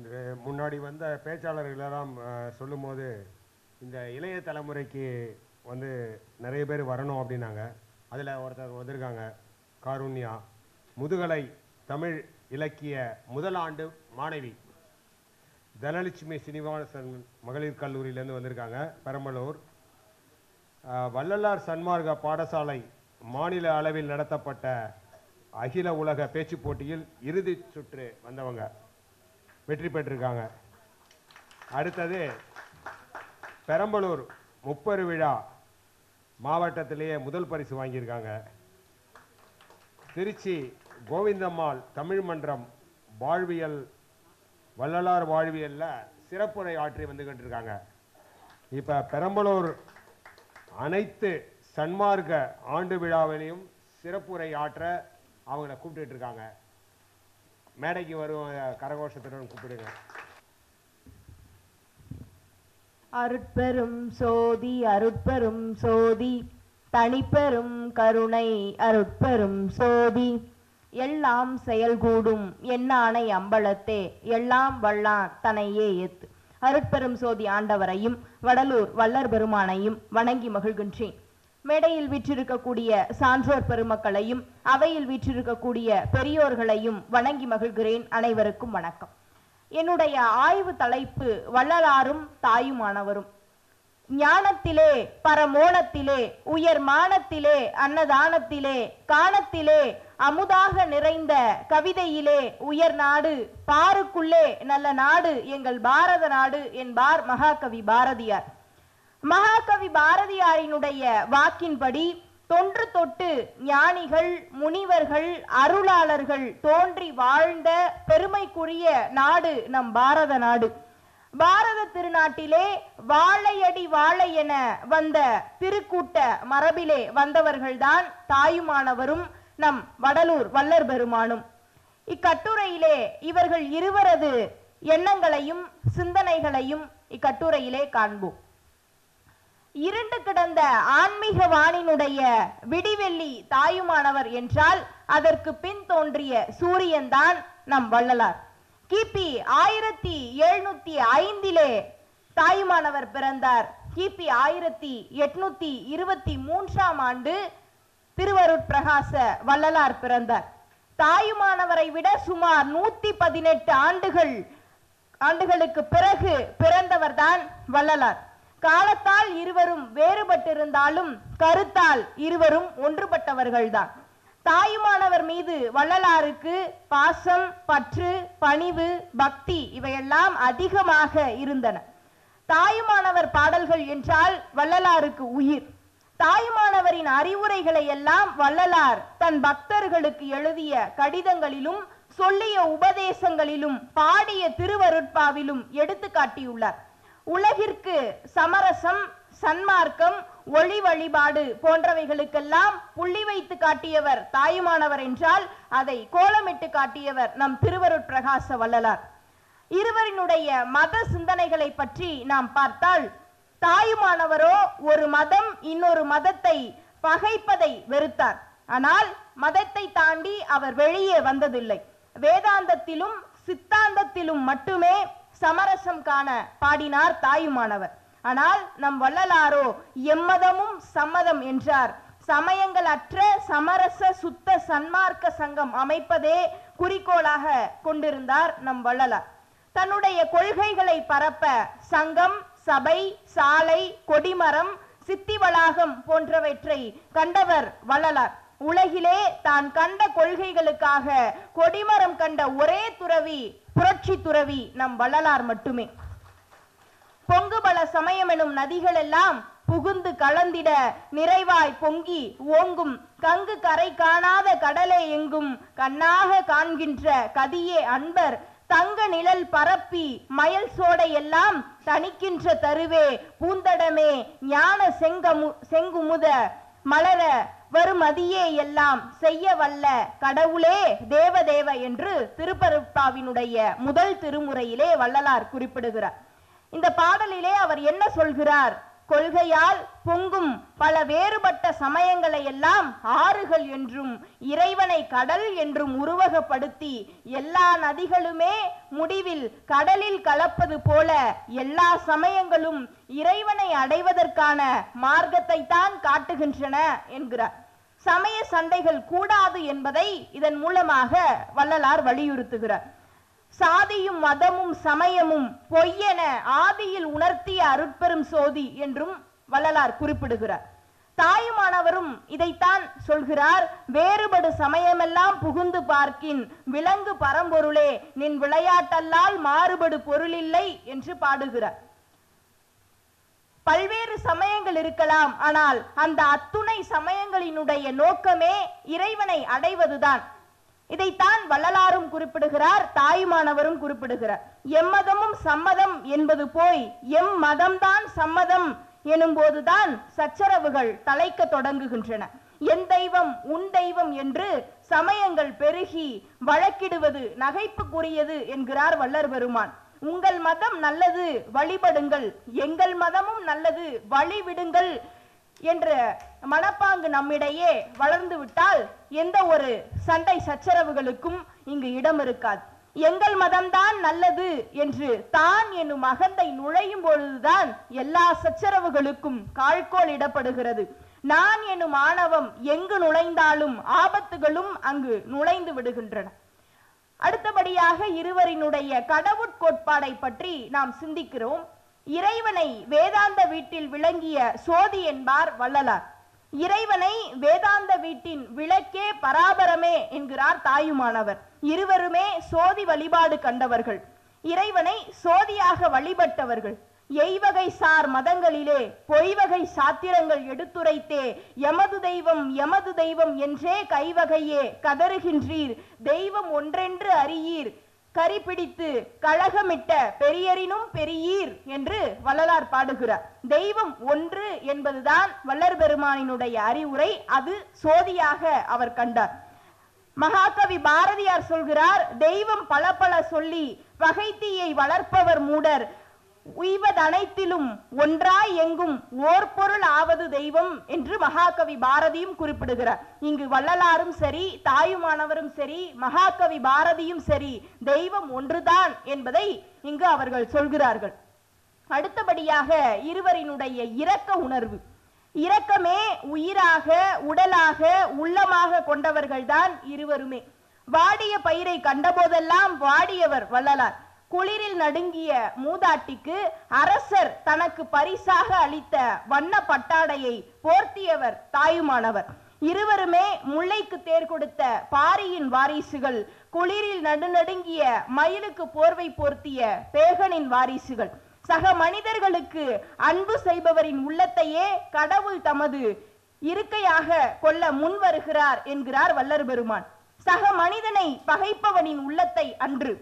என்று முன்னாடி வந்த பேச்சாளர்களெல்லாம் அஹ், சொல்லும்போது இந்த இளைய தலைமுறைக்கு வந்து நிறைய பேர் வரணும் அப்படின்னாங்க அதில் ஒருத்தர் வந்திருக்காங்க காருண்யா முதுகலை தமிழ் இலக்கிய முதல் ஆண்டு மாணவி தனலட்சுமி சீனிவாசன் மகளிர் கல்லூரியிலேருந்து வந்திருக்காங்க பெரம்பலூர் அஹ், வள்ளலார் சன்மார்க்க பாடசாலை மாநில அளவில் நடத்தப்பட்ட அகில உலக பேச்சுப் போட்டியில் இறுதிச் சுற்று வந்தவங்க வெற்றி பெற்றிருக்காங்க அடுத்தது பெரம்பலூர் முப்பெரு விழா மாவட்டத்திலேயே முதல் பரிசு வாங்கியிருக்காங்க திருச்சி கோவிந்தம்மாள் தமிழ் மன்றம் வாழ்வியல் வள்ளலார் வாழ்வியல்ல சிறப்புரை ஆற்றி வந்துகிட்டு இருக்காங்க இப்போ பெரம்பலூர் அனைத்து சன்மார்க்க ஆண்டு விழாவிலையும் சிறப்புரை ஆற்ற அவங்கள கூப்பிட்டுட்டு இருக்காங்க மேடைக்கு வரும் அஹ், கரகோஷத்துடன் கூப்பிடுங்க அருட்பெரும் சோதி அருட்பெரும் சோதி தனிப்பெரும் கருணை அருட்பெரும் சோதி எல்லாம் செயல்கூடும் எண்ணானை அம்பலத்தே எல்லாம் வல்லான் தனையே எத்து அருட்பெரும் சோதி ஆண்டவரையும் வடலூர் வள்ளர் பெருமானையும் வணங்கி மகிழ்கின்றேன் மேடையில் வீற்றிருக்கக்கூடிய சான்றோர் பெருமக்களையும் அவையில் வீற்றிருக்கக்கூடிய பெரியோர்களையும் வணங்கி மகிழ்கிறேன் அனைவருக்கும் வணக்கம் என்னுடைய ஆய்வு தலைப்பு வள்ளலாரும் தாயுமானவரும் ஞானத்திலே பரமோணத்திலே உயர் மானத்திலே அன்னதானத்திலே காணத்திலே அமுதாக நிறைந்த கவிதையிலே உயர் நாடு பாருக்குள்ளே நல்ல நாடு எங்கள் பாரத நாடு என்பார் மகாகவி பாரதியார் மகாகவி பாரதியாரினுடைய வாக்கின்படி தொன்று தொட்டு ஞானிகள் முனிவர்கள் அருளாளர்கள் தோன்றி வாழ்ந்த பெருமைக்குரிய நாடு நம் பாரத நாடு பாரத திருநாட்டிலே வாழையடி வாழை என வந்த திருக்கூட்ட மரபிலே வந்தவர்கள்தான் தாயுமானவரும் நம் வடலூர் வள்ளர் பெருமானும் இக்கட்டுரையிலே இவர்கள் இருவரது எண்ணங்களையும் சிந்தனைகளையும் இக்கட்டுரையிலே காண்போம் இருண்டு கிடந்த ஆன்மீக வானினுடைய விடிவெள்ளி தாயுமானவர் என்றால் அதற்கு பின் தோன்றிய சூரியன்தான் நம் வள்ளலார் கிபி ஆயிரத்தி எழுநூத்தி ஐந்திலே தாயுமானவர் பிறந்தார் கிபி ஆயிரத்தி எட்நூத்தி இருபத்தி மூன்றாம் ஆண்டு திருவருட்பிரகாச வள்ளலார் பிறந்தார் தாயுமானவரை விட சுமார் நூத்தி பதினெட்டு ஆண்டுகள் ஆண்டுகளுக்கு பிறகு பிறந்தவர்தான் வள்ளலார் காலத்தால் இருவரும் வேறுபட்டிருந்தாலும் கருத்தால் இருவரும் ஒன்றுபட்டவர்கள்தான் தாயுமானவர் மீது வள்ளலாருக்கு பாசம் பற்று பணிவு பக்தி இவையெல்லாம் அதிகமாக இருந்தன தாயுமானவர் பாடல்கள் என்றால் வள்ளலாருக்கு உயிர் தாயுமானவரின் அறிவுரைகளை எல்லாம் வள்ளலார் தன் பக்தர்களுக்கு எழுதிய கடிதங்களிலும் சொல்லிய உபதேசங்களிலும் பாடிய திருவருட்பாவிலும் எடுத்து காட்டியுள்ளார் உலகிற்கு சமரசம் சன்மார்க்கம் ஒளி வழிபாடு போன்றவைகளுக்கெல்லாம் புள்ளி வைத்து காட்டியவர் தாயுமானவர் என்றால் அதை கோலமிட்டு காட்டியவர் நம் திருவருட்பிரகாச வள்ளலார் இருவரினுடைய மத சிந்தனைகளை பற்றி நாம் பார்த்தால் தாயுமானவரோ ஒரு மதம் இன்னொரு மதத்தை பகைப்பதை வெறுத்தார் ஆனால் மதத்தை தாண்டி அவர் வெளியே வந்ததில்லை வேதாந்தத்திலும் சித்தாந்தத்திலும் மட்டுமே சமரசம் காண பாடினார் தாயுமானவர் ஆனால் நம் வள்ளலாரோ எம்மதமும் சம்மதம் என்றார் சமயங்கள் அற்ற சமரச சுத்த சன்மார்க்க சங்கம் அமைப்பதே குறிக்கோளாக கொண்டிருந்தார் நம் வள்ளலார் தன்னுடைய கொள்கைகளை பரப்ப சங்கம் சபை சாலை கொடிமரம் சித்தி வளாகம் போன்றவற்றை கண்டவர் வள்ளலார் உலகிலே தான் கண்ட கொள்கைகளுக்காக கொடிமரம் கண்ட ஒரே துறவி புரட்சி துறவி நம் வள்ளலார் மட்டுமே பொங்குபல சமயம் எனும் நதிகள் எல்லாம் புகுந்து கலந்திட நிறைவாய் பொங்கி ஓங்கும் கங்கு கரை காணாத கடலே எங்கும் கண்ணாக காண்கின்ற கதியே அன்பர் தங்க நிழல் பரப்பி மயல் சோடை எல்லாம் தணிக்கின்ற தருவே பூந்தடமே ஞான செங்கமு செங்குமுத மலர வரும் அதியே எல்லாம் செய்ய வல்ல கடவுளே தேவதேவ என்று திருப்பருப்பாவினுடைய முதல் திருமுறையிலே வள்ளலார் குறிப்பிடுகிறார் இந்த பாடலிலே அவர் என்ன சொல்கிறார் கொள்கையால் பொங்கும் பல வேறுபட்ட சமயங்களை எல்லாம் ஆறுகள் என்றும் இறைவனை கடல் என்றும் உருவகப்படுத்தி எல்லா நதிகளுமே முடிவில் கடலில் கலப்பது போல எல்லா சமயங்களும் இறைவனை அடைவதற்கான மார்க்கத்தை தான் காட்டுகின்றன என்கிறார் சமய சண்டைகள் கூடாது என்பதை இதன் மூலமாக வள்ளலார் வலியுறுத்துகிறார் சாதியும் மதமும் சமயமும் பொய்யென ஆதியில் உணர்த்திய அருட்பெரும் சோதி என்றும் வள்ளலார் குறிப்பிடுகிறார் தாயுமானவரும் இதைத்தான் சொல்கிறார் வேறுபடு சமயமெல்லாம் புகுந்து பார்க்கின் விலங்கு பரம்பொருளே நின் விளையாட்டல்லால் மாறுபடு பொருளில்லை என்று பாடுகிறார் பல்வேறு சமயங்கள் இருக்கலாம் ஆனால் அந்த அத்துணை சமயங்களினுடைய நோக்கமே இறைவனை அடைவதுதான் இதைத்தான் வள்ளலாரும் குறிப்பிடுகிறார் தாயுமானவரும் குறிப்பிடுகிறார் எம்மதமும் சம்மதம் என்பது போய் எம் மதம்தான் சம்மதம் எனும்போதுதான் சச்சரவுகள் தலைக்க தொடங்குகின்றன என் தெய்வம் உன் தெய்வம் என்று சமயங்கள் பெருகி வழக்கிடுவது நகைப்புக்குரியது என்கிறார் வள்ளர் பெருமான் உங்கள் மதம் நல்லது வழிபடுங்கள் எங்கள் மதமும் நல்லது வழிவிடுங்கள் என்ற மனப்பாங்கு நம்மிடையே வளர்ந்து விட்டால் எந்த ஒரு சண்டை சச்சரவுகளுக்கும் இங்கு இடம் இருக்காது எங்கள் மதம்தான் நல்லது என்று தான் என்னும் அகந்தை நுழையும் பொழுதுதான் எல்லா சச்சரவுகளுக்கும் கால்கோல் இடப்படுகிறது நான் என்னும் ஆணவம் எங்கு நுழைந்தாலும் ஆபத்துகளும் அங்கு நுழைந்து விடுகின்றன அடுத்தபடியாக இருவரினுடைய கடவுட்கோட்பாடை பற்றி நாம் சிந்திக்கிறோம் இறைவனை வேதாந்த வீட்டில் விளங்கிய சோதி என்பார் வள்ளலார் இறைவனை வேதாந்த வீட்டின் விளக்கே பராபரமே என்கிறார் தாயுமானவர் இருவருமே சோதி வழிபாடு கண்டவர்கள் இறைவனை சோதியாக வழிபட்டவர்கள் எய்வகை சார் மதங்களிலே பொய்வகை சாத்திரங்கள் எடுத்துரைத்தே எமது தெய்வம் எமது தெய்வம் என்றே கைவகையே கதறுகின்றீர் தெய்வம் ஒன்றென்று அறியீர் கரி பிடித்து கழகமிட்ட பெரியரினும் பெரியீர் என்று வள்ளலார் பாடுகிறார் தெய்வம் ஒன்று என்பதுதான் வள்ளர் பெருமானினுடைய அறிவுரை அது சோதியாக அவர் கண்டார் மகாகவி பாரதியார் சொல்கிறார் தெய்வம் பல பல சொல்லி பகைத்தீயை வளர்ப்பவர் மூடர் உய்வதனைத்திலும் ஒன்றாய் எங்கும் ஓர் பொருள் ஆவது தெய்வம் என்று மகாகவி பாரதியும் குறிப்பிடுகிறார் இங்கு வள்ளலாரும் சரி தாயுமானவரும் சரி மகாகவி பாரதியும் சரி தெய்வம் ஒன்றுதான் என்பதை இங்கு அவர்கள் சொல்கிறார்கள் அடுத்தபடியாக இருவரினுடைய இரக்க உணர்வு இரக்கமே உயிராக உடலாக உள்ளமாக கொண்டவர்கள்தான் இருவருமே வாடிய பயிரை கண்டபோதெல்லாம் வாடியவர் வள்ளலார் குளிரில் நடுங்கிய மூதாட்டிக்கு அரசர் தனக்கு பரிசாக அளித்த வண்ண பட்டாடையை போர்த்தியவர் தாயுமானவர் இருவருமே முல்லைக்கு தேர் கொடுத்த பாரியின் வாரிசுகள் குளிரில் நடுநடுங்கிய மயிலுக்கு போர்வை போர்த்திய பேகனின் வாரிசுகள் சக மனிதர்களுக்கு அன்பு செய்பவரின் உள்ளத்தையே கடவுள் தமது இருக்கையாக கொள்ள முன் வருகிறார் என்கிறார் வள்ளர் பெருமான் சக மனிதனை பகைப்பவனின் உள்ளத்தை அன்று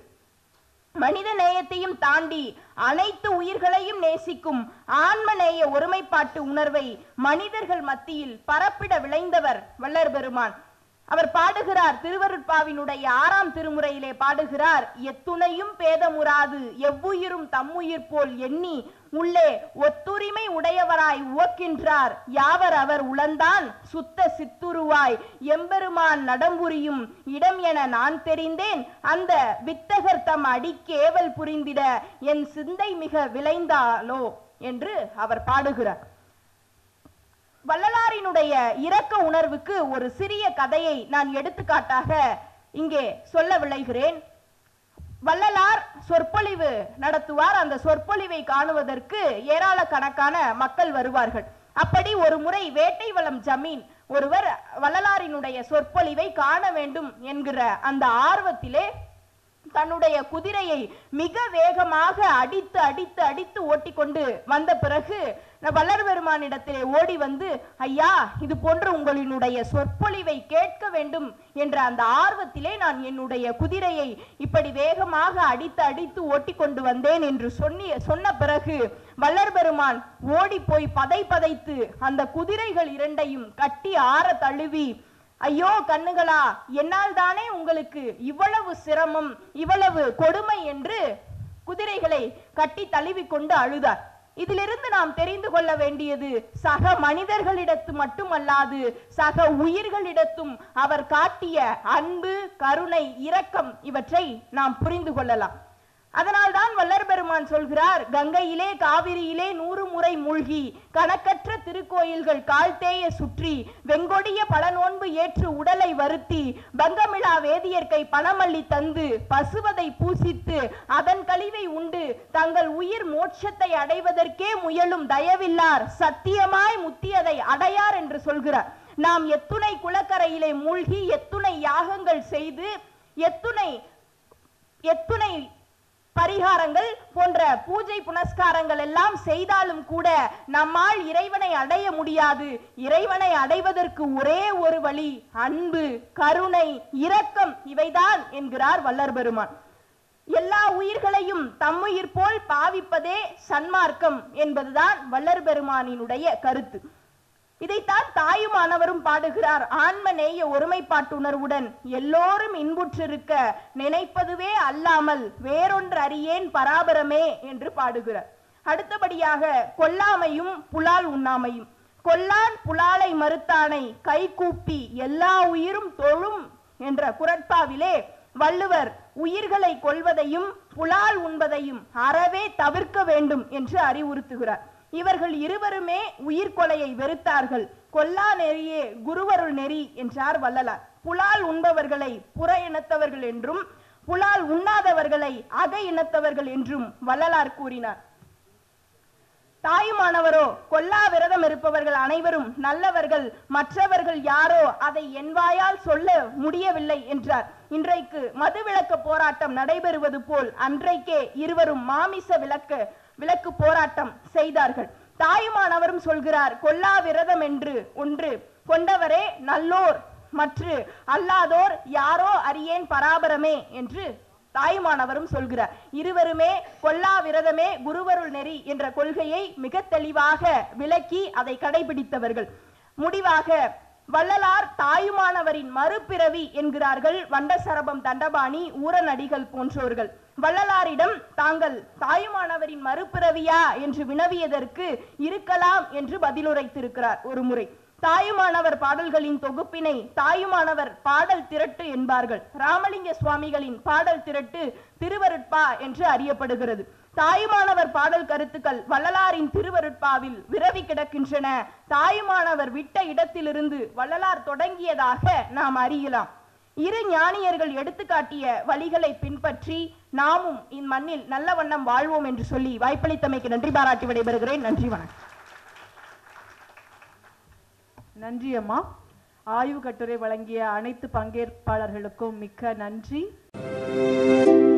மனித நேயத்தையும் தாண்டி அனைத்து உயிர்களையும் நேசிக்கும் ஆன்மநேய ஒருமைப்பாட்டு உணர்வை மனிதர்கள் மத்தியில் பரப்பிட விளைந்தவர் வள்ளர் பெருமான் அவர் பாடுகிறார் திருவருட்பாவினுடைய ஆறாம் திருமுறையிலே பாடுகிறார் எத்துணையும் பேதமுறாது எவ்வுயிரும் தம்முயிர் போல் எண்ணி உள்ளே ஒத்துரிமை உடையவராய் உவக்கின்றார் யாவர் அவர் உளந்தான் சுத்த சித்துருவாய் எம்பெருமான் நடம்புரியும் இடம் என நான் தெரிந்தேன் அந்த வித்தகர் தம் அடிக்கேவல் புரிந்திட என் சிந்தை மிக விளைந்தாலோ என்று அவர் பாடுகிறார் வள்ளலாரினுடைய இரக்க உணர்வுக்கு ஒரு சிறிய கதையை நான் எடுத்துக்காட்டாக இங்கே சொல்ல விளைகிறேன் வள்ளலார் சொற்பொழிவு நடத்துவார் அந்த சொற்பொழிவை காணுவதற்கு ஏராளக்கணக்கான மக்கள் வருவார்கள் அப்படி ஒரு முறை வேட்டை வளம் ஜமீன் ஒருவர் வள்ளலாரினுடைய சொற்பொழிவை காண வேண்டும் என்கிற அந்த ஆர்வத்திலே தன்னுடைய குதிரையை மிக வேகமாக அடித்து அடித்து அடித்து ஓட்டிக்கொண்டு வந்த பிறகு நான் வள்ளர் பெருமானிடத்திலே ஓடி வந்து ஐயா இது போன்ற உங்களினுடைய சொற்பொழிவை கேட்க வேண்டும் என்ற அந்த ஆர்வத்திலே நான் என்னுடைய குதிரையை இப்படி வேகமாக அடித்து அடித்து ஓட்டிக்கொண்டு வந்தேன் என்று சொன்னி சொன்ன பிறகு வள்ளர் பெருமான் ஓடி போய் பதை பதைத்து அந்த குதிரைகள் இரண்டையும் கட்டி ஆற தழுவி ஐயோ கண்ணுகளா என்னால் தானே உங்களுக்கு இவ்வளவு சிரமம் இவ்வளவு கொடுமை என்று குதிரைகளை கட்டி தழுவி கொண்டு அழுதார் இதிலிருந்து நாம் தெரிந்து கொள்ள வேண்டியது சக மனிதர்களிடத்து மட்டுமல்லாது சக உயிர்களிடத்தும் அவர் காட்டிய அன்பு கருணை இரக்கம் இவற்றை நாம் புரிந்து கொள்ளலாம் அதனால்தான் வல்லர் பெருமான் சொல்கிறார் கங்கையிலே காவிரியிலே நூறு முறை மூழ்கி கணக்கற்ற திருக்கோயில்கள் கால்தேய சுற்றி வெங்கொடிய பல நோன்பு ஏற்று உடலை வருத்தி பங்கமிழா வேதியர்க்கை பணமல்லி தந்து பசுவதை பூசித்து அதன் கழிவை உண்டு தங்கள் உயிர் மோட்சத்தை அடைவதற்கே முயலும் தயவில்லார் சத்தியமாய் முத்தியதை அடையார் என்று சொல்கிறார் நாம் எத்துணை குளக்கரையிலே மூழ்கி எத்துணை யாகங்கள் செய்து எத்துணை எத்துணை பரிகாரங்கள் போன்ற பூஜை புனஸ்காரங்கள் எல்லாம் செய்தாலும் கூட நம்மால் இறைவனை அடைய முடியாது இறைவனை அடைவதற்கு ஒரே ஒரு வழி அன்பு கருணை இரக்கம் இவைதான் என்கிறார் வல்லர் பெருமான் எல்லா உயிர்களையும் தம்முயிர் போல் பாவிப்பதே சன்மார்க்கம் என்பதுதான் வல்லர் பெருமானினுடைய கருத்து இதைத்தான் தாயுமானவரும் பாடுகிறார் ஆன்ம நேய ஒருமைப்பாட்டுணர்வுடன் எல்லோரும் இன்புற்றிருக்க நினைப்பதுவே அல்லாமல் வேறொன்று அறியேன் பராபரமே என்று பாடுகிறார் அடுத்தபடியாக கொல்லாமையும் புலால் உண்ணாமையும் கொல்லான் புலாலை மறுத்தானை கை கூப்பி எல்லா உயிரும் தொழும் என்ற குரட்பாவிலே வள்ளுவர் உயிர்களை கொல்வதையும் புலால் உண்பதையும் அறவே தவிர்க்க வேண்டும் என்று அறிவுறுத்துகிறார் இவர்கள் இருவருமே உயிர்கொலையை வெறுத்தார்கள் கொல்லா நெறியே குருவருள் நெறி என்றார் வள்ளலார் புலால் உண்பவர்களை புற இனத்தவர்கள் என்றும் புலால் உண்ணாதவர்களை அக இனத்தவர்கள் என்றும் வள்ளலார் கூறினார் தாயுமானவரோ கொல்லா விரதம் இருப்பவர்கள் அனைவரும் நல்லவர்கள் மற்றவர்கள் யாரோ அதை என் வாயால் சொல்ல முடியவில்லை என்றார் இன்றைக்கு மதுவிலக்கு போராட்டம் நடைபெறுவது போல் அன்றைக்கே இருவரும் மாமிச விளக்கு விலக்கு போராட்டம் செய்தார்கள் தாயுமானவரும் சொல்கிறார் கொல்லா விரதம் என்று ஒன்று கொண்டவரே நல்லோர் மற்ற அல்லாதோர் யாரோ அறியேன் பராபரமே என்று தாயுமானவரும் சொல்கிறார் இருவருமே கொல்லா விரதமே குருவருள் நெறி என்ற கொள்கையை மிக தெளிவாக விளக்கி அதை கடைபிடித்தவர்கள் முடிவாக வள்ளலார் தாயுமானவரின் மறுபிறவி என்கிறார்கள் வண்டசரபம் தண்டபாணி ஊரநடிகள் போன்றோர்கள் வள்ளலாரிடம் தாங்கள் தாயுமானவரின் மறுபிறவியா என்று வினவியதற்கு இருக்கலாம் என்று பதிலுரைத்திருக்கிறார் ஒரு முறை தாயுமானவர் பாடல்களின் தொகுப்பினை தாயுமானவர் பாடல் திரட்டு என்பார்கள் ராமலிங்க சுவாமிகளின் பாடல் திரட்டு திருவருட்பா என்று அறியப்படுகிறது தாயுமானவர் பாடல் கருத்துக்கள் வள்ளலாரின் திருவருட்பாவில் விரவி கிடக்கின்றன தாயுமானவர் விட்ட இடத்திலிருந்து வள்ளலார் தொடங்கியதாக நாம் அறியலாம் இரு ஞானியர்கள் எடுத்துக்காட்டிய வழிகளை பின்பற்றி நாமும் இம்மண்ணில் நல்ல வண்ணம் வாழ்வோம் என்று சொல்லி வாய்ப்பளித்தமைக்கு நன்றி பாராட்டி விடைபெறுகிறேன் நன்றி வணக்கம் நன்றி அம்மா ஆய்வு கட்டுரை வழங்கிய அனைத்து பங்கேற்பாளர்களுக்கும் மிக்க நன்றி